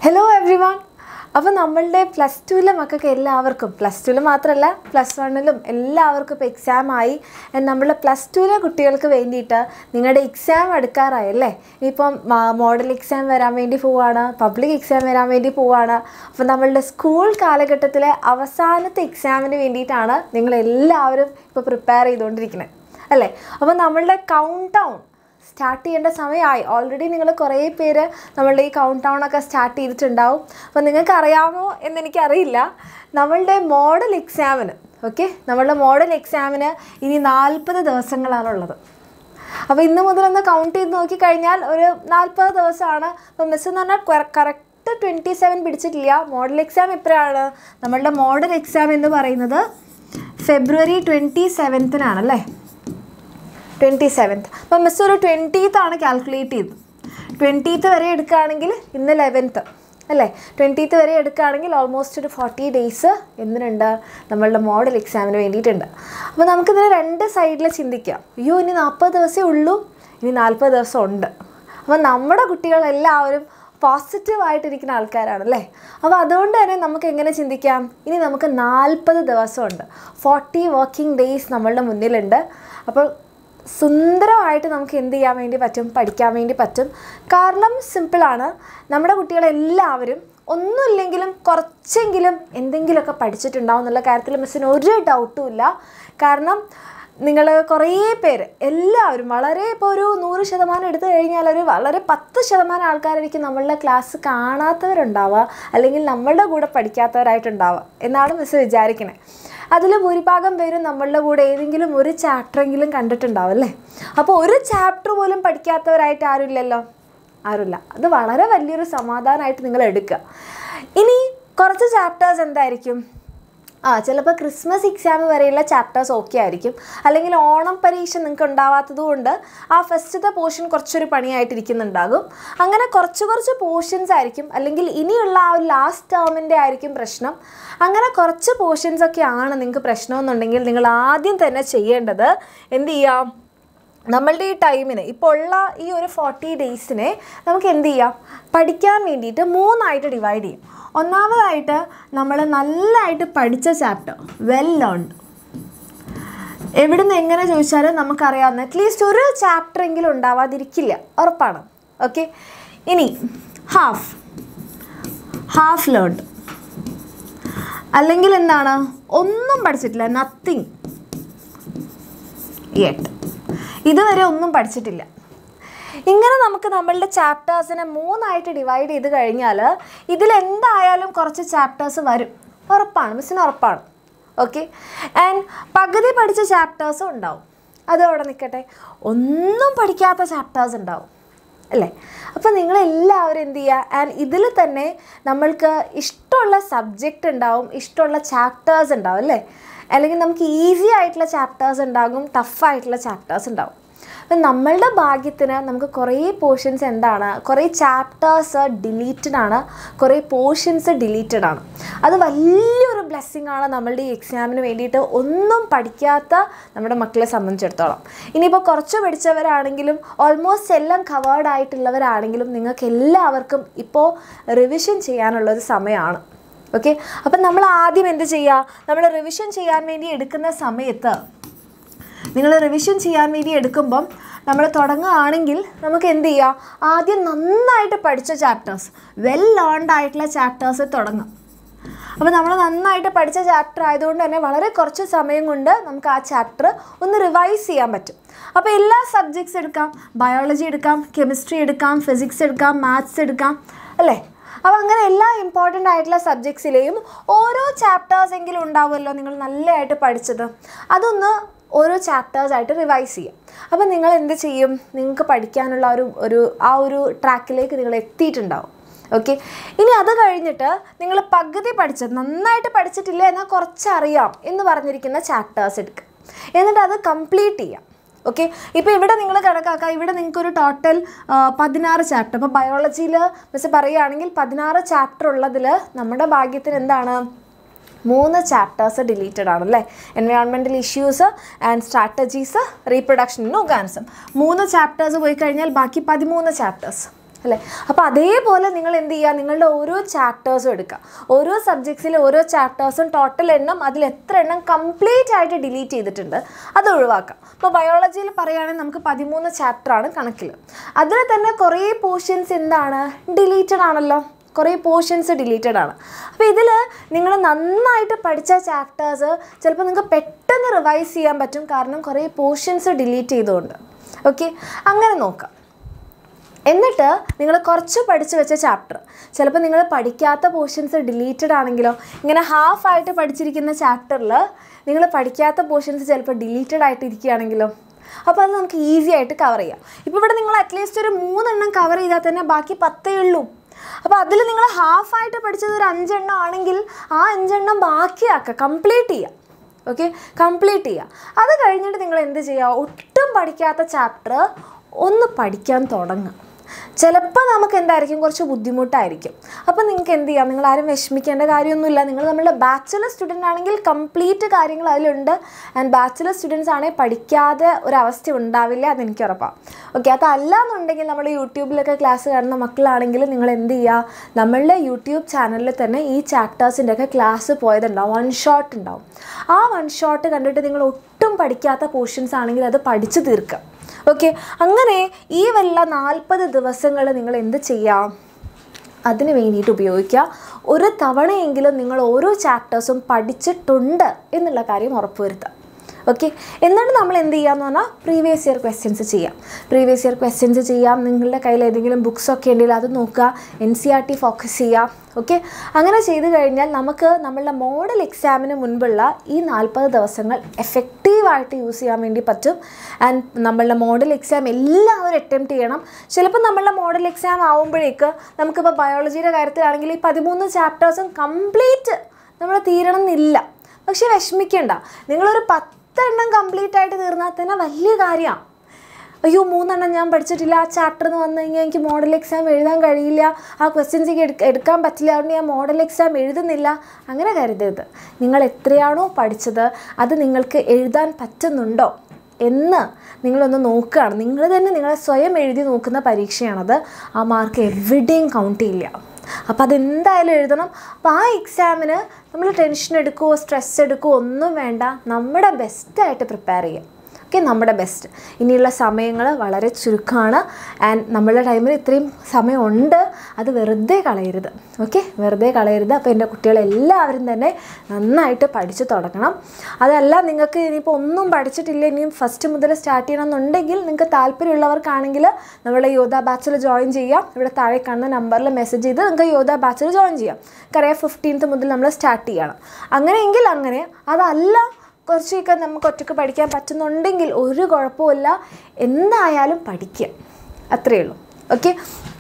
hello every one അപ്പോൾ നമ്മളുടെ plus ടുവിലെ മക്കൾക്ക് എല്ലാവർക്കും പ്ലസ് ടുവിൽ മാത്രമല്ല പ്ലസ് വണ്ണിലും എല്ലാവർക്കും ഇപ്പോൾ എക്സാം ആയി And നമ്മളുടെ പ്ലസ് ടുവിലെ കുട്ടികൾക്ക് വേണ്ടിയിട്ട് നിങ്ങളുടെ എക്സാം എടുക്കാറായല്ലേ ഇപ്പം മോഡൽ എക്സാം വരാൻ വേണ്ടി പോവാണ് പബ്ലിക് എക്സാം വരാൻ വേണ്ടി പോവാണ് അപ്പോൾ നമ്മളുടെ സ്കൂൾ കാലഘട്ടത്തിലെ അവസാനത്തെ എക്സാമിന് വേണ്ടിയിട്ടാണ് നിങ്ങളെല്ലാവരും ഇപ്പോൾ പ്രിപ്പയർ ചെയ്തുകൊണ്ടിരിക്കുന്നത് അല്ലേ അപ്പോൾ നമ്മളുടെ കൗണ്ട് ഡൗൺ സ്റ്റാർട്ട് ചെയ്യേണ്ട സമയമായി ഓൾറെഡി നിങ്ങൾ കുറേ പേര് നമ്മളുടെ ഈ കൗണ്ട് ഡൗൺ ഒക്കെ സ്റ്റാർട്ട് ചെയ്തിട്ടുണ്ടാവും അപ്പോൾ നിങ്ങൾക്ക് അറിയാമോ എന്നെനിക്കറിയില്ല നമ്മളുടെ മോഡൽ എക്സാമിന് ഓക്കെ നമ്മളുടെ മോഡൽ എക്സാമിന് ഇനി നാൽപ്പത് ദിവസങ്ങളാണുള്ളത് അപ്പോൾ ഇന്ന് മുതലൊന്ന് കൗണ്ട് ചെയ്ത് നോക്കിക്കഴിഞ്ഞാൽ ഒരു നാൽപ്പത് ദിവസമാണ് അപ്പോൾ മിസ് എന്ന് പറഞ്ഞാൽ കറക്റ്റ് ട്വൻറ്റി സെവൻ പിടിച്ചിട്ടില്ല മോഡൽ എക്സാം എപ്പോഴാണ് നമ്മളുടെ മോഡൽ എക്സാം എന്ന് പറയുന്നത് ഫെബ്രുവരി ട്വൻറ്റി സെവൻത്തിനാണല്ലേ ട്വൻറ്റി സെവൻത്ത് അപ്പം മിസ് ഒരു ട്വൻറ്റീത്ത് ആണ് കാൽക്കുലേറ്റ് ചെയ്തത് ട്വൻറ്റീത്ത് വരെ എടുക്കുകയാണെങ്കിൽ ഇന്ന് ലെവൻത്ത് അല്ലേ ട്വൻറ്റീത്ത് വരെ എടുക്കുകയാണെങ്കിൽ ഓൾമോസ്റ്റ് ഒരു ഫോർട്ടി ഡേയ്സ് എന്തിനുണ്ട് നമ്മളുടെ മോഡൽ എക്സാമിന് വേണ്ടിയിട്ടുണ്ട് അപ്പോൾ നമുക്കിതിന് രണ്ട് സൈഡിൽ ചിന്തിക്കാം അയ്യോ ഇനി നാൽപ്പത് ദിവസമേ ഉള്ളൂ ഇനി നാൽപ്പത് ദിവസം ഉണ്ട് അപ്പോൾ നമ്മുടെ കുട്ടികളെല്ലാവരും പോസിറ്റീവായിട്ടിരിക്കുന്ന ആൾക്കാരാണല്ലേ അപ്പോൾ അതുകൊണ്ട് തന്നെ നമുക്ക് എങ്ങനെ ചിന്തിക്കാം ഇനി നമുക്ക് നാൽപ്പത് ദിവസമുണ്ട് ഫോർട്ടി വർക്കിംഗ് ഡേയ്സ് നമ്മളുടെ മുന്നിലുണ്ട് അപ്പോൾ സുന്ദരമായിട്ട് നമുക്ക് എന്ത് ചെയ്യാൻ വേണ്ടി പറ്റും പഠിക്കാൻ വേണ്ടി പറ്റും കാരണം സിമ്പിളാണ് നമ്മുടെ കുട്ടികളെല്ലാവരും ഒന്നുമില്ലെങ്കിലും കുറച്ചെങ്കിലും എന്തെങ്കിലുമൊക്കെ പഠിച്ചിട്ടുണ്ടാവും എന്നുള്ള കാര്യത്തിൽ മിസ്സിന് ഒരു ഡൗട്ടും ഇല്ല കാരണം നിങ്ങൾ കുറേ പേര് എല്ലാവരും വളരെ ഇപ്പോൾ ഒരു നൂറ് ശതമാനം എടുത്തു കഴിഞ്ഞാൽ ഒരു വളരെ പത്ത് ശതമാനം ആൾക്കാരായിരിക്കും നമ്മളുടെ ക്ലാസ് കാണാത്തവരുണ്ടാവുക അല്ലെങ്കിൽ നമ്മളുടെ കൂടെ പഠിക്കാത്തവരായിട്ടുണ്ടാവുക എന്നാണ് മിസ് വിചാരിക്കുന്നത് അതിൽ ഭൂരിഭാഗം പേരും നമ്മളുടെ കൂടെ ഏതെങ്കിലും ഒരു ചാപ്റ്ററെങ്കിലും കണ്ടിട്ടുണ്ടാവും അല്ലേ അപ്പോൾ ഒരു ചാപ്റ്റർ പോലും പഠിക്കാത്തവരായിട്ട് ആരുമില്ലല്ലോ ആരുമില്ല അത് വളരെ വലിയൊരു സമാധാനമായിട്ട് നിങ്ങൾ എടുക്കുക ഇനി കുറച്ച് ചാപ്റ്റേഴ്സ് എന്തായിരിക്കും ആ ചിലപ്പോൾ ക്രിസ്മസ് എക്സാം വരെയുള്ള ചാപ്റ്റേഴ്സ് ഓക്കെ ആയിരിക്കും അല്ലെങ്കിൽ ഓണം പരീക്ഷ നിങ്ങൾക്ക് ഉണ്ടാവാത്തത് കൊണ്ട് ആ ഫസ്റ്റത്തെ പോർഷൻ കുറച്ചൊരു പണിയായിട്ടിരിക്കുന്നുണ്ടാകും അങ്ങനെ കുറച്ച് കുറച്ച് പോർഷൻസ് ആയിരിക്കും അല്ലെങ്കിൽ ഇനിയുള്ള ആ ഒരു ലാസ്റ്റ് ടേമിൻ്റെ ആയിരിക്കും പ്രശ്നം അങ്ങനെ കുറച്ച് പോർഷൻസ് ഒക്കെയാണ് നിങ്ങൾക്ക് പ്രശ്നമെന്നുണ്ടെങ്കിൽ നിങ്ങൾ ആദ്യം തന്നെ ചെയ്യേണ്ടത് എന്ത് ചെയ്യാം നമ്മളുടെ ഈ ടൈമിന് ഇപ്പോൾ ഉള്ള ഈ ഒരു ഫോർട്ടി ഡേയ്സിനെ നമുക്ക് എന്ത് ചെയ്യാം പഠിക്കാൻ വേണ്ടിയിട്ട് മൂന്നായിട്ട് ഡിവൈഡ് ചെയ്യും ഒന്നാമതായിട്ട് നമ്മൾ നല്ലതായിട്ട് പഠിച്ച ചാപ്റ്റർ വെൽ ലേൺഡ് എവിടുന്ന് എങ്ങനെ ചോദിച്ചാലും നമുക്കറിയാവുന്ന അറ്റ്ലീസ്റ്റ് ഒരു ചാപ്റ്റർ എങ്കിലും ഉണ്ടാവാതിരിക്കില്ല ഉറപ്പാണ് ഓക്കെ ഇനി ഹാഫ് ഹാഫ് ലേൺഡ് അല്ലെങ്കിൽ എന്താണ് ഒന്നും പഠിച്ചിട്ടില്ല നത്തിങ് യെറ്റ് ഇതുവരെ ഒന്നും പഠിച്ചിട്ടില്ല ഇങ്ങനെ നമുക്ക് നമ്മളുടെ ചാപ്റ്റേഴ്സിനെ മൂന്നായിട്ട് ഡിവൈഡ് ചെയ്ത് കഴിഞ്ഞാൽ ഇതിലെന്തായാലും കുറച്ച് ചാപ്റ്റേഴ്സ് വരും ഉറപ്പാണ് മിസ്സിന് ഉറപ്പാണ് ഓക്കെ ആൻഡ് പകുതി പഠിച്ച ചാപ്റ്റേഴ്സും ഉണ്ടാവും അത് അവിടെ നിൽക്കട്ടെ ഒന്നും പഠിക്കാത്ത ചാപ്റ്റേഴ്സ് ഉണ്ടാവും അല്ലേ അപ്പോൾ നിങ്ങളെല്ലാവരും എന്ത് ചെയ്യുക ആൻഡ് ഇതിൽ തന്നെ നമ്മൾക്ക് ഇഷ്ടമുള്ള സബ്ജക്റ്റ് ഉണ്ടാവും ഇഷ്ടമുള്ള ചാപ്റ്റേഴ്സ് ഉണ്ടാവും അല്ലേ അല്ലെങ്കിൽ നമുക്ക് ഈസി ആയിട്ടുള്ള ചാപ്റ്റേഴ്സ് ഉണ്ടാകും ടഫായിട്ടുള്ള ചാപ്റ്റേഴ്സ് ഉണ്ടാവും അപ്പം നമ്മളുടെ ഭാഗ്യത്തിന് നമുക്ക് കുറേ പോർഷൻസ് എന്താണ് കുറേ ചാപ്റ്റേഴ്സ് ഡിലീറ്റഡ് ആണ് കുറേ പോർഷൻസ് ഡിലീറ്റഡ് ആണ് അത് വലിയൊരു ബ്ലെസ്സിങ് ആണ് നമ്മളുടെ ഈ എക്സാമിന് വേണ്ടിയിട്ട് ഒന്നും പഠിക്കാത്ത നമ്മുടെ മക്കളെ സംബന്ധിച്ചിടത്തോളം ഇനിയിപ്പോൾ കുറച്ച് പഠിച്ചവരാണെങ്കിലും ഓൾമോസ്റ്റ് എല്ലാം കവേർഡ് ആയിട്ടുള്ളവരാണെങ്കിലും നിങ്ങൾക്ക് എല്ലാവർക്കും ഇപ്പോൾ റിവിഷൻ ചെയ്യാനുള്ളൊരു സമയമാണ് ഓക്കെ അപ്പം നമ്മൾ ആദ്യം എന്ത് ചെയ്യുക നമ്മൾ റിവിഷൻ ചെയ്യാൻ വേണ്ടി എടുക്കുന്ന സമയത്ത് നിങ്ങൾ റിവിഷൻ ചെയ്യാൻ വേണ്ടി എടുക്കുമ്പം നമ്മൾ തുടങ്ങുകയാണെങ്കിൽ നമുക്ക് എന്ത് ചെയ്യാം ആദ്യം നന്നായിട്ട് പഠിച്ച ചാപ്റ്റേഴ്സ് വെൽ ലേൺഡ് ആയിട്ടുള്ള ചാപ്റ്റേഴ്സ് തുടങ്ങാം അപ്പോൾ നമ്മൾ നന്നായിട്ട് പഠിച്ച ചാപ്റ്റർ ആയതുകൊണ്ട് തന്നെ വളരെ കുറച്ച് സമയം കൊണ്ട് നമുക്ക് ആ ചാപ്റ്റർ ഒന്ന് റിവൈസ് ചെയ്യാൻ പറ്റും അപ്പോൾ എല്ലാ സബ്ജക്ട്സ് എടുക്കാം ബയോളജി എടുക്കാം കെമിസ്ട്രി എടുക്കാം ഫിസിക്സ് എടുക്കാം മാത്സ് എടുക്കാം അല്ലേ അപ്പോൾ അങ്ങനെ എല്ലാ ഇമ്പോർട്ടൻ്റ് ആയിട്ടുള്ള സബ്ജക്ട്സിലെയും ഓരോ ചാപ്റ്റേഴ്സ് എങ്കിലും ഉണ്ടാവുമല്ലോ നിങ്ങൾ നല്ലതായിട്ട് പഠിച്ചത് അതൊന്ന് ഓരോ ചാപ്റ്റേഴ്സ് ആയിട്ട് റിവൈസ് ചെയ്യാം അപ്പോൾ നിങ്ങൾ എന്ത് ചെയ്യും നിങ്ങൾക്ക് പഠിക്കാനുള്ള ഒരു ഒരു ആ ഒരു ട്രാക്കിലേക്ക് നിങ്ങൾ എത്തിയിട്ടുണ്ടാവും ഓക്കെ ഇനി അത് കഴിഞ്ഞിട്ട് നിങ്ങൾ പകുതി പഠിച്ചത് നന്നായിട്ട് പഠിച്ചിട്ടില്ല എന്നാൽ കുറച്ചറിയാം എന്ന് പറഞ്ഞിരിക്കുന്ന ചാപ്റ്റേഴ്സ് എടുക്കുക എന്നിട്ട് അത് കംപ്ലീറ്റ് ചെയ്യാം ഓക്കെ ഇപ്പോൾ ഇവിടെ നിങ്ങൾ കണക്കാക്കുക ഇവിടെ നിങ്ങൾക്കൊരു ടോട്ടൽ പതിനാറ് ചാപ്റ്റർ ഇപ്പോൾ ബയോളജിയിൽ മിസ് പറയുകയാണെങ്കിൽ പതിനാറ് ചാപ്റ്റർ ഉള്ളതിൽ നമ്മുടെ ഭാഗ്യത്തിന് എന്താണ് മൂന്ന് ചാപ്റ്റേഴ്സ് ഡിലീറ്റഡ് ആണ് അല്ലേ environmental issues and strategies reproduction in organism മൂന്ന് ചാപ്റ്റേഴ്സ് പോയി കഴിഞ്ഞാൽ ബാക്കി പതിമൂന്ന് ചാപ്റ്റേഴ്സ് അല്ലേ അപ്പോൾ അതേപോലെ നിങ്ങൾ എന്ത് ചെയ്യുക നിങ്ങളുടെ ഓരോ ചാപ്റ്റേഴ്സും എടുക്കുക ഓരോ സബ്ജക്ട്സിലെ ഓരോ ചാപ്റ്റേഴ്സും ടോട്ടൽ എണ്ണം അതിൽ എത്ര എണ്ണം കംപ്ലീറ്റ് ആയിട്ട് ഡിലീറ്റ് ചെയ്തിട്ടുണ്ട് അത് ഒഴിവാക്കാം അപ്പോൾ ബയോളജിയിൽ പറയുകയാണെങ്കിൽ നമുക്ക് പതിമൂന്ന് ചാപ്റ്ററാണ് കണക്കിൽ അതിൽ തന്നെ കുറേ പോർഷൻസ് എന്താണ് ഡിലീറ്റഡ് ആണല്ലോ കുറേ പോർഷൻസ് ഡിലീറ്റഡ് ആണ് അപ്പോൾ ഇതിൽ നിങ്ങൾ നന്നായിട്ട് പഠിച്ച ചാപ്റ്റേഴ്സ് ചിലപ്പോൾ നിങ്ങൾക്ക് പെട്ടെന്ന് റിവൈസ് ചെയ്യാൻ പറ്റും കാരണം കുറേ പോർഷൻസ് ഡിലീറ്റ് ചെയ്തുകൊണ്ട് ഓക്കെ അങ്ങനെ നോക്കാം എന്നിട്ട് നിങ്ങൾ കുറച്ച് പഠിച്ചു വെച്ച ചാപ്റ്റർ ചിലപ്പോൾ നിങ്ങൾ പഠിക്കാത്ത പോർഷൻസ് ഡിലീറ്റഡ് ആണെങ്കിലോ ഇങ്ങനെ ഹാഫ് ആയിട്ട് പഠിച്ചിരിക്കുന്ന ചാപ്റ്ററിൽ നിങ്ങൾ പഠിക്കാത്ത പോർഷൻസ് ചിലപ്പോൾ ഡിലീറ്റഡ് ആയിട്ട് ഇരിക്കുകയാണെങ്കിലോ അപ്പോൾ അത് നമുക്ക് ഈസി ആയിട്ട് കവർ ചെയ്യാം ഇപ്പോൾ ഇവിടെ നിങ്ങൾ അറ്റ്ലീസ്റ്റ് ഒരു മൂന്നെണ്ണം കവർ ചെയ്താൽ തന്നെ ബാക്കി പത്തേ ഉള്ളൂ അപ്പോൾ അതിൽ നിങ്ങൾ ഹാഫ് ആയിട്ട് പഠിച്ചത് ഒരു അഞ്ചെണ്ണം ആണെങ്കിൽ ആ അഞ്ചെണ്ണം ബാക്കിയാക്കുക കംപ്ലീറ്റ് ചെയ്യുക ഓക്കെ കംപ്ലീറ്റ് ചെയ്യുക അത് കഴിഞ്ഞിട്ട് നിങ്ങൾ എന്ത് ചെയ്യുക ഒട്ടും പഠിക്കാത്ത ചാപ്റ്റർ ഒന്ന് പഠിക്കാൻ തുടങ്ങുക ചിലപ്പോൾ നമുക്ക് എന്തായിരിക്കും കുറച്ച് ബുദ്ധിമുട്ടായിരിക്കും അപ്പോൾ നിങ്ങൾക്ക് എന്ത് ചെയ്യാം നിങ്ങൾ ആരും വിഷമിക്കേണ്ട കാര്യമൊന്നുമില്ല നിങ്ങൾ നമ്മളുടെ ബാച്ചിലർ സ്റ്റുഡൻ്റ് ആണെങ്കിൽ കംപ്ലീറ്റ് കാര്യങ്ങൾ അതിലുണ്ട് ആൻഡ് ബാച്ചിലർ സ്റ്റുഡൻസ് ആണെങ്കിൽ പഠിക്കാതെ ഒരവസ്ഥ ഉണ്ടാവില്ല അതെനിക്ക് ഉറപ്പാണ് ഓക്കെ അതല്ല എന്നുണ്ടെങ്കിൽ നമ്മൾ യൂട്യൂബിലൊക്കെ ക്ലാസ് കാണുന്ന മക്കളാണെങ്കിൽ നിങ്ങൾ എന്ത് ചെയ്യുക നമ്മളുടെ യൂട്യൂബ് ചാനലിൽ തന്നെ ഈ ചാപ്റ്റേഴ്സിൻ്റെ ഒക്കെ ക്ലാസ് പോയതുണ്ടാവും വൺ ഷോട്ട് ഉണ്ടാവും ആ വൺ ഷോട്ട് കണ്ടിട്ട് നിങ്ങൾ ഒട്ടും പഠിക്കാത്ത പോർഷൻസ് ആണെങ്കിൽ അത് പഠിച്ചു തീർക്കുക ഓക്കെ അങ്ങനെ ഈ വല്ല നാൽപ്പത് ദിവസങ്ങൾ നിങ്ങൾ എന്ത് ചെയ്യാം അതിന് വേണ്ടിയിട്ട് ഉപയോഗിക്കുക ഒരു തവണയെങ്കിലും നിങ്ങൾ ഓരോ ചാപ്റ്റേഴ്സും പഠിച്ചിട്ടുണ്ട് എന്നുള്ള കാര്യം ഉറപ്പുവരുത്തുക ഓക്കെ എന്നിട്ട് നമ്മൾ എന്ത് ചെയ്യാന്ന് പറഞ്ഞാൽ പ്രീവിയസ് ഇയർ ക്വസ്റ്റ്യൻസ് ചെയ്യാം പ്രീവിയസ് ഇയർ ക്വസ്റ്റ്യൻസ് ചെയ്യാം നിങ്ങളുടെ കയ്യിൽ ഏതെങ്കിലും ബുക്സ് ഒക്കെ ഉണ്ടെങ്കിൽ അത് നോക്കുക N C R T focus ചെയ്യാം ഓക്കെ അങ്ങനെ ചെയ്ത് കഴിഞ്ഞാൽ നമുക്ക് നമ്മളുടെ മോഡൽ എക്സാമിന് മുൻപുള്ള ഈ നാൽപ്പത് ദിവസങ്ങൾ എഫക്റ്റീവായിട്ട് യൂസ് ചെയ്യാൻ വേണ്ടി പറ്റും ആൻഡ് നമ്മളുടെ മോഡൽ എക്സാം എല്ലാവരും അറ്റംപ്റ്റ് ചെയ്യണം ചിലപ്പോൾ നമ്മളുടെ മോഡൽ എക്സാം ആവുമ്പോഴേക്ക് നമുക്കിപ്പോൾ ബയോളജിയുടെ കാര്യത്തിലാണെങ്കിൽ ഈ പതിമൂന്ന് ചാപ്റ്റേഴ്സും കംപ്ലീറ്റ് നമ്മൾ തീരണം എന്നില്ല പക്ഷേ വിഷമിക്കേണ്ട നിങ്ങളൊരു പത്തെണ്ണം കംപ്ലീറ്റ് ആയിട്ട് തീർന്നാൽ തന്നെ വലിയ കാര്യമാണ് അയ്യോ മൂന്നെണ്ണം ഞാൻ പഠിച്ചിട്ടില്ല ആ ചാപ്റ്റർ എന്ന് വന്നു കഴിഞ്ഞാൽ എനിക്ക് മോഡൽ എക്സാം എഴുതാൻ കഴിയില്ല ആ ക്വസ്റ്റ്യൻസ് എനിക്ക് എടുക്ക എടുക്കാൻ പറ്റില്ല അതുകൊണ്ട് ഞാൻ മോഡൽ എക്സാം എഴുതുന്നില്ല അങ്ങനെ കരുതരുത് നിങ്ങൾ എത്രയാണോ പഠിച്ചത് അത് നിങ്ങൾക്ക് എഴുതാൻ പറ്റുന്നുണ്ടോ എന്ന് നിങ്ങളൊന്ന് നോക്കുകയാണ് നിങ്ങൾ തന്നെ നിങ്ങളെ സ്വയം എഴുതി നോക്കുന്ന പരീക്ഷയാണത് ആ മാർക്ക് എവിടെയും കൗണ്ട് ചെയ്യില്ല അപ്പോൾ അതെന്തായാലും എഴുതണം അപ്പോൾ ആ എക്സാമിന് നമ്മൾ ടെൻഷൻ എടുക്കുകയോ സ്ട്രെസ് എടുക്കുകയോ ഒന്നും വേണ്ട നമ്മുടെ ബെസ്റ്റായിട്ട് പ്രിപ്പയർ ചെയ്യുക ഓക്കെ നമ്മുടെ ബെസ്റ്റ് ഇനിയുള്ള സമയങ്ങൾ വളരെ ചുരുക്കമാണ് ആൻഡ് നമ്മളുടെ ടൈമിൽ ഇത്രയും സമയമുണ്ട് അത് വെറുതെ കളയരുത് ഓക്കെ വെറുതെ കളയരുത് അപ്പോൾ എൻ്റെ കുട്ടികളെല്ലാവരും തന്നെ നന്നായിട്ട് പഠിച്ചു തുടങ്ങണം അതല്ല നിങ്ങൾക്ക് ഇനിയിപ്പോൾ ഒന്നും പഠിച്ചിട്ടില്ല ഇനിയും ഫസ്റ്റ് മുതൽ സ്റ്റാർട്ട് ചെയ്യണമെന്നുണ്ടെങ്കിൽ നിങ്ങൾക്ക് താല്പര്യമുള്ളവർക്കാണെങ്കിൽ നമ്മുടെ യോധ ബാച്ചിൽ ജോയിൻ ചെയ്യാം ഇവിടെ താഴെ കാണുന്ന നമ്പറിൽ മെസ്സേജ് ചെയ്ത് നിങ്ങൾക്ക് യോധ ബാച്ചിൽ ജോയിൻ ചെയ്യാം കറിയാം ഫിഫ്റ്റീൻത്ത് മുതൽ നമ്മൾ സ്റ്റാർട്ട് ചെയ്യണം അങ്ങനെയെങ്കിൽ അങ്ങനെ അതല്ല കുറച്ചൊക്കെ നമുക്ക് ഒറ്റയ്ക്ക് പഠിക്കാൻ പറ്റുന്നുണ്ടെങ്കിൽ ഒരു കുഴപ്പമില്ല എന്തായാലും പഠിക്കുക അത്രയേ ഉള്ളൂ ഓക്കെ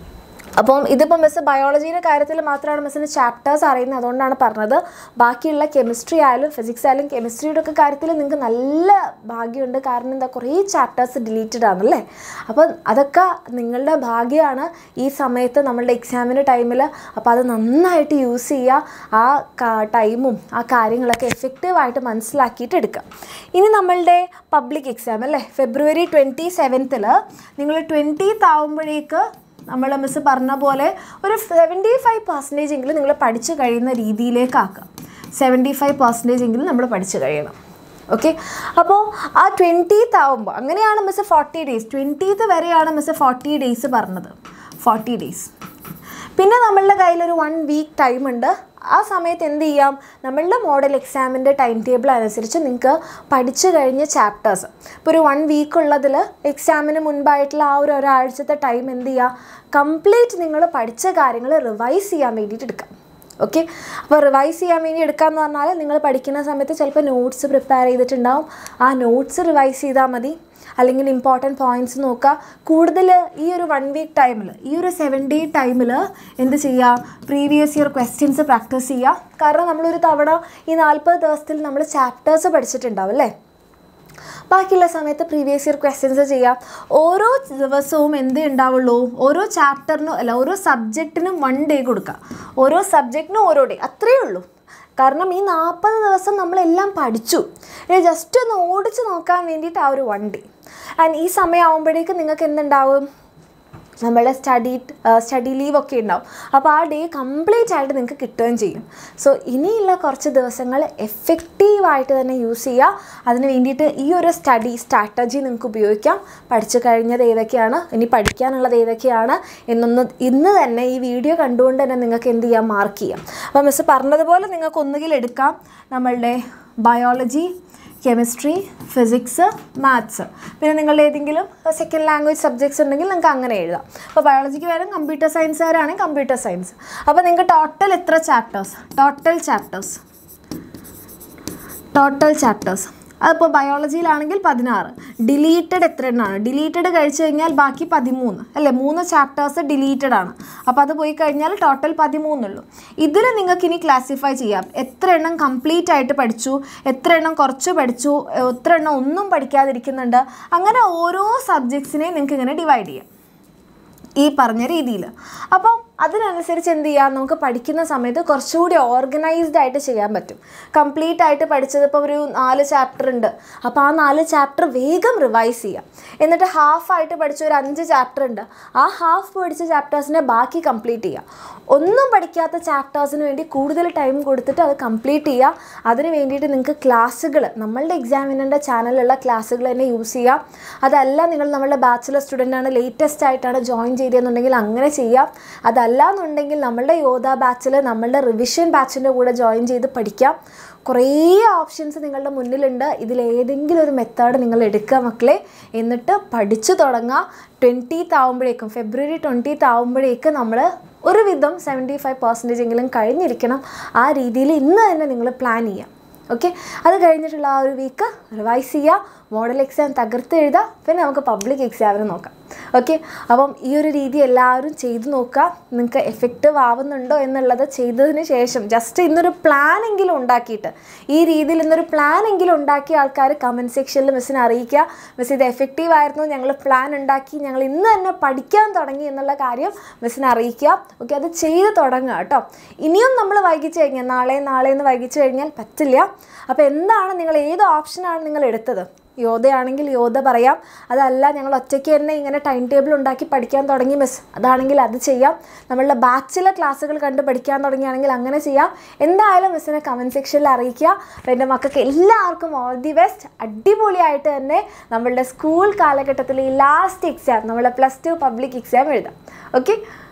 അപ്പം ഇതിപ്പോൾ മിസ് ബയോളജിയുടെ കാര്യത്തിൽ മാത്രമാണ് മിസ്സിന് ചാപ്റ്റേഴ്സ് അറിയുന്നത് അതുകൊണ്ടാണ് പറഞ്ഞത് ബാക്കിയുള്ള കെമിസ്ട്രി ആയാലും ഫിസിക്സ് ആയാലും കെമിസ്ട്രിയുടെ ഒക്കെ കാര്യത്തിൽ നിങ്ങൾക്ക് നല്ല ഭാഗ്യമുണ്ട് കാരണം എന്താ കുറേ ചാപ്റ്റേഴ്സ് ഡിലീറ്റഡ് ആണല്ലേ അപ്പം അതൊക്കെ നിങ്ങളുടെ ഭാഗ്യമാണ് ഈ സമയത്ത് നമ്മളുടെ എക്സാമിൻ്റെ ടൈമിൽ അപ്പോൾ അത് നന്നായിട്ട് യൂസ് ചെയ്യുക ആ ടൈമും ആ കാര്യങ്ങളൊക്കെ എഫക്റ്റീവായിട്ട് മനസ്സിലാക്കിയിട്ട് എടുക്കുക ഇനി നമ്മളുടെ പബ്ലിക് എക്സാം അല്ലേ ഫെബ്രുവരി ട്വൻറ്റി സെവൻത്തിൽ നിങ്ങൾ ട്വൻറ്റീത്ത് ആവുമ്പോഴേക്ക് നമ്മൾ മിസ് പറഞ്ഞ പോലെ ഒരു സെവൻറ്റി ഫൈവ് പെർസെൻറ്റേജ് എങ്കിലും നിങ്ങൾ പഠിച്ചു കഴിയുന്ന രീതിയിലേക്കാക്കുക സെവൻറ്റി ഫൈവ് പെർസെൻറ്റേജ് എങ്കിലും നമ്മൾ പഠിച്ചു കഴിയണം ഓക്കെ അപ്പോൾ ആ ട്വൻറ്റീത്ത് ആവുമ്പോൾ അങ്ങനെയാണ് മിസ് ഫോർട്ടി ഡേയ്സ് ട്വൻറ്റീത്ത് വരെയാണ് മിസ് ഫോർട്ടി ഡേയ്സ് പറഞ്ഞത് ഫോർട്ടി ഡേയ്സ് പിന്നെ നമ്മളുടെ കയ്യിലൊരു വൺ വീക്ക് ടൈം ഉണ്ട് ആ സമയത്ത് എന്ത് ചെയ്യാം നമ്മളുടെ മോഡൽ എക്സാമിൻ്റെ ടൈം ടേബിൾ അനുസരിച്ച് നിങ്ങൾക്ക് പഠിച്ചു കഴിഞ്ഞ ചാപ്റ്റേഴ്സ് ഇപ്പോൾ ഒരു വൺ വീക്ക് ഉള്ളതിൽ എക്സാമിന് മുൻപായിട്ടുള്ള ആ ഒരു ഒരാഴ്ചത്തെ ടൈം എന്ത് ചെയ്യുക കംപ്ലീറ്റ് നിങ്ങൾ പഠിച്ച കാര്യങ്ങൾ റിവൈസ് ചെയ്യാൻ വേണ്ടിയിട്ട് എടുക്കാം ഓക്കെ അപ്പോൾ റിവൈസ് ചെയ്യാൻ വേണ്ടി എടുക്കാമെന്ന് പറഞ്ഞാൽ നിങ്ങൾ പഠിക്കുന്ന സമയത്ത് ചിലപ്പോൾ നോട്ട്സ് പ്രിപ്പയർ ചെയ്തിട്ടുണ്ടാവും ആ നോട്ട്സ് റിവൈസ് ചെയ്താൽ മതി അല്ലെങ്കിൽ ഇമ്പോർട്ടൻറ്റ് പോയിൻറ്റ്സ് നോക്കുക കൂടുതൽ ഈ ഒരു വൺ വീക്ക് ടൈമിൽ ഈ ഒരു സെവൻ ഡേ ടൈമിൽ എന്ത് ചെയ്യുക പ്രീവിയസ് ഇയർ ക്വസ്റ്റ്യൻസ് പ്രാക്ടീസ് ചെയ്യുക കാരണം നമ്മളൊരു തവണ ഈ നാൽപ്പത് ദിവസത്തിൽ നമ്മൾ ചാപ്റ്റേഴ്സ് പഠിച്ചിട്ടുണ്ടാവും അല്ലേ ബാക്കിയുള്ള സമയത്ത് പ്രീവിയസ് ഇയർ ക്വസ്റ്റ്യൻസ് ചെയ്യാം ഓരോ ദിവസവും എന്തേ ഉണ്ടാവുള്ളൂ ഓരോ ചാപ്റ്ററിനും അല്ല ഓരോ സബ്ജക്റ്റിനും വൺ ഡേ കൊടുക്കുക ഓരോ സബ്ജക്റ്റിനും ഓരോ ഡേ അത്രയേ ഉള്ളൂ കാരണം ഈ നാൽപ്പത് ദിവസം നമ്മളെല്ലാം പഠിച്ചു ഇനി ജസ്റ്റ് ഒന്ന് ഓടിച്ച് നോക്കാൻ വേണ്ടിയിട്ട് ആ ഒരു വൺ ഡേ ആൻഡ് ഈ സമയമാകുമ്പോഴേക്കും നിങ്ങൾക്ക് എന്തുണ്ടാവും നമ്മളെ സ്റ്റഡി സ്റ്റഡി ലീവ് ഒക്കെ ഉണ്ടാവും അപ്പോൾ ആ ഡേ കംപ്ലീറ്റ് ആയിട്ട് നിങ്ങൾക്ക് കിട്ടുകയും ചെയ്യും സോ ഇനിയുള്ള കുറച്ച് ദിവസങ്ങൾ എഫക്റ്റീവായിട്ട് തന്നെ യൂസ് ചെയ്യുക അതിന് വേണ്ടിയിട്ട് ഈ ഒരു സ്റ്റഡി സ്ട്രാറ്റജി നിങ്ങൾക്ക് ഉപയോഗിക്കാം പഠിച്ചു കഴിഞ്ഞത് ഏതൊക്കെയാണ് ഇനി പഠിക്കാനുള്ളത് ഏതൊക്കെയാണ് എന്നൊന്ന് ഇന്ന് തന്നെ ഈ വീഡിയോ കണ്ടുകൊണ്ട് തന്നെ നിങ്ങൾക്ക് എന്ത് ചെയ്യാം മാർക്ക് ചെയ്യാം അപ്പോൾ മിസ് പറഞ്ഞതുപോലെ നിങ്ങൾക്ക് ഒന്നുകിൽ എടുക്കാം നമ്മളുടെ ബയോളജി കെമിസ്ട്രി ഫിസിക്സ് മാത്സ് പിന്നെ നിങ്ങളുടെ ഏതെങ്കിലും സെക്കൻഡ് ലാംഗ്വേജ് സബ്ജക്ട്സ് ഉണ്ടെങ്കിൽ നിങ്ങൾക്ക് അങ്ങനെ എഴുതാം അപ്പോൾ ബയോളജിക്ക് വരും കമ്പ്യൂട്ടർ സയൻസുകാരാണെങ്കിൽ കമ്പ്യൂട്ടർ സയൻസ് അപ്പോൾ നിങ്ങൾക്ക് ടോട്ടൽ എത്ര chapters total chapters total chapters അതിപ്പോൾ ബയോളജിയിലാണെങ്കിൽ പതിനാറ് ഡിലീറ്റഡ് എത്ര എണ്ണമാണ് ഡിലീറ്റഡ് കഴിച്ചു കഴിഞ്ഞാൽ ബാക്കി പതിമൂന്ന് അല്ലേ മൂന്ന് ചാപ്റ്റേഴ്സ് ഡിലീറ്റഡ് ആണ് അപ്പോൾ അത് പോയി കഴിഞ്ഞാൽ ടോട്ടൽ പതിമൂന്നുള്ളൂ ഇതിൽ നിങ്ങൾക്ക് ഇനി ക്ലാസിഫൈ ചെയ്യാം എത്ര എണ്ണം കംപ്ലീറ്റ് ആയിട്ട് പഠിച്ചു എത്ര എണ്ണം കുറച്ച് പഠിച്ചു എത്ര എണ്ണം ഒന്നും പഠിക്കാതിരിക്കുന്നുണ്ട് അങ്ങനെ ഓരോ സബ്ജക്ട്സിനെയും നിങ്ങൾക്ക് ഇങ്ങനെ ഡിവൈഡ് ചെയ്യാം ഈ പറഞ്ഞ രീതിയിൽ അപ്പം അതിനനുസരിച്ച് എന്ത് ചെയ്യാം നമുക്ക് പഠിക്കുന്ന സമയത്ത് കുറച്ചുകൂടി ഓർഗനൈസ്ഡ് ആയിട്ട് ചെയ്യാൻ പറ്റും കംപ്ലീറ്റ് ആയിട്ട് പഠിച്ചത് ഇപ്പോൾ ഒരു നാല് ചാപ്റ്റർ ഉണ്ട് അപ്പോൾ ആ നാല് ചാപ്റ്റർ വേഗം റിവൈസ് ചെയ്യാം എന്നിട്ട് ഹാഫ് ആയിട്ട് പഠിച്ച ഒരു അഞ്ച് ചാപ്റ്റർ ഉണ്ട് ആ ഹാഫ് പഠിച്ച ചാപ്റ്റേഴ്സിനെ ബാക്കി കംപ്ലീറ്റ് ചെയ്യുക ഒന്നും പഠിക്കാത്ത ചാപ്റ്റേഴ്സിന് വേണ്ടി കൂടുതൽ ടൈം കൊടുത്തിട്ട് അത് കംപ്ലീറ്റ് ചെയ്യുക അതിന് വേണ്ടിയിട്ട് നിങ്ങൾക്ക് ക്ലാസ്സുകൾ നമ്മളുടെ എക്സാമിനറിൻ്റെ ചാനലിലുള്ള ക്ലാസ്സുകൾ തന്നെ യൂസ് ചെയ്യാം അതല്ല നിങ്ങൾ നമ്മളുടെ ബാച്ചിലർ സ്റ്റുഡൻ്റ് ആണ് ലേറ്റസ്റ്റ് ആയിട്ടാണ് ജോയിൻ ചെയ്തതെന്നുണ്ടെങ്കിൽ അങ്ങനെ ചെയ്യാം അതല്ല എന്നുണ്ടെങ്കിൽ നമ്മളുടെ യോധ ബാച്ചിൽ നമ്മളുടെ റിവിഷൻ ബാച്ചിൻ്റെ കൂടെ ജോയിൻ ചെയ്ത് പഠിക്കാം കുറേ ഓപ്ഷൻസ് നിങ്ങളുടെ മുന്നിലുണ്ട് ഇതിലേതെങ്കിലും ഒരു മെത്തേഡ് നിങ്ങൾ എടുക്കുക മക്കളെ എന്നിട്ട് പഠിച്ചു തുടങ്ങുക ട്വൻറ്റീത്ത് ആകുമ്പോഴേക്കും ഫെബ്രുവരി ട്വൻറ്റീത്ത് ആകുമ്പോഴേക്ക് നമ്മൾ ഒരുവിധം സെവൻറ്റി ഫൈവ് പെർസെൻറ്റേജ് എങ്കിലും കഴിഞ്ഞിരിക്കണം ആ രീതിയിൽ ഇന്ന് തന്നെ നിങ്ങൾ പ്ലാൻ ചെയ്യാം ഓക്കെ അത് കഴിഞ്ഞിട്ടുള്ള ആ ഒരു വീക്ക് റിവൈസ് ചെയ്യുക മോഡൽ എക്സാം തകർത്ത് എഴുതുക പിന്നെ നമുക്ക് പബ്ലിക് എക്സാമിന് നോക്കാം ഓക്കെ അപ്പം ഈ ഒരു രീതി എല്ലാവരും ചെയ്ത് നോക്കുക നിങ്ങൾക്ക് എഫക്റ്റീവ് ആവുന്നുണ്ടോ എന്നുള്ളത് ചെയ്തതിന് ശേഷം ജസ്റ്റ് ഇന്നൊരു പ്ലാൻ എങ്കിലും ഉണ്ടാക്കിയിട്ട് ഈ രീതിയിൽ ഇന്നൊരു പ്ലാൻ എങ്കിലും ഉണ്ടാക്കിയ ആൾക്കാർ കമൻറ്റ് സെക്ഷനിൽ മിസ്സിനെ അറിയിക്കുക മിസ് ഇത് എഫക്റ്റീവ് ആയിരുന്നു ഞങ്ങൾ പ്ലാൻ ഉണ്ടാക്കി ഞങ്ങൾ ഇന്ന് തന്നെ പഠിക്കാൻ തുടങ്ങി എന്നുള്ള കാര്യം മിസ്സിനെ അറിയിക്കുക ഓക്കെ അത് ചെയ്ത് തുടങ്ങുക കേട്ടോ ഇനിയും നമ്മൾ വൈകിച്ച് കഴിഞ്ഞാൽ നാളെ നാളെ എന്ന് വൈകിച്ച് കഴിഞ്ഞാൽ പറ്റില്ല അപ്പോൾ എന്താണ് നിങ്ങൾ ഏത് ഓപ്ഷനാണ് നിങ്ങൾ എടുത്തത് യോധയാണെങ്കിൽ യോധ പറയാം അതല്ല ഞങ്ങൾ ഒറ്റയ്ക്ക് തന്നെ ഇങ്ങനെ ടൈം ടേബിൾ ഉണ്ടാക്കി പഠിക്കാൻ തുടങ്ങി മിസ് അതാണെങ്കിൽ അത് ചെയ്യാം നമ്മളുടെ ബാച്ചിലെ ക്ലാസ്സുകൾ കണ്ട് പഠിക്കാൻ തുടങ്ങിയാണെങ്കിൽ അങ്ങനെ ചെയ്യാം എന്തായാലും മിസ്സിനെ കമൻറ്റ് സെക്ഷനിൽ അറിയിക്കുക അപ്പോൾ എൻ്റെ മക്കൾക്ക് എല്ലാവർക്കും ഓൾ ദി ബെസ്റ്റ് അടിപൊളിയായിട്ട് തന്നെ നമ്മളുടെ സ്കൂൾ കാലഘട്ടത്തിലെ ഈ ലാസ്റ്റ് എക്സാം നമ്മളെ പ്ലസ് ടു പബ്ലിക് എക്സാം എഴുതാം ഓക്കെ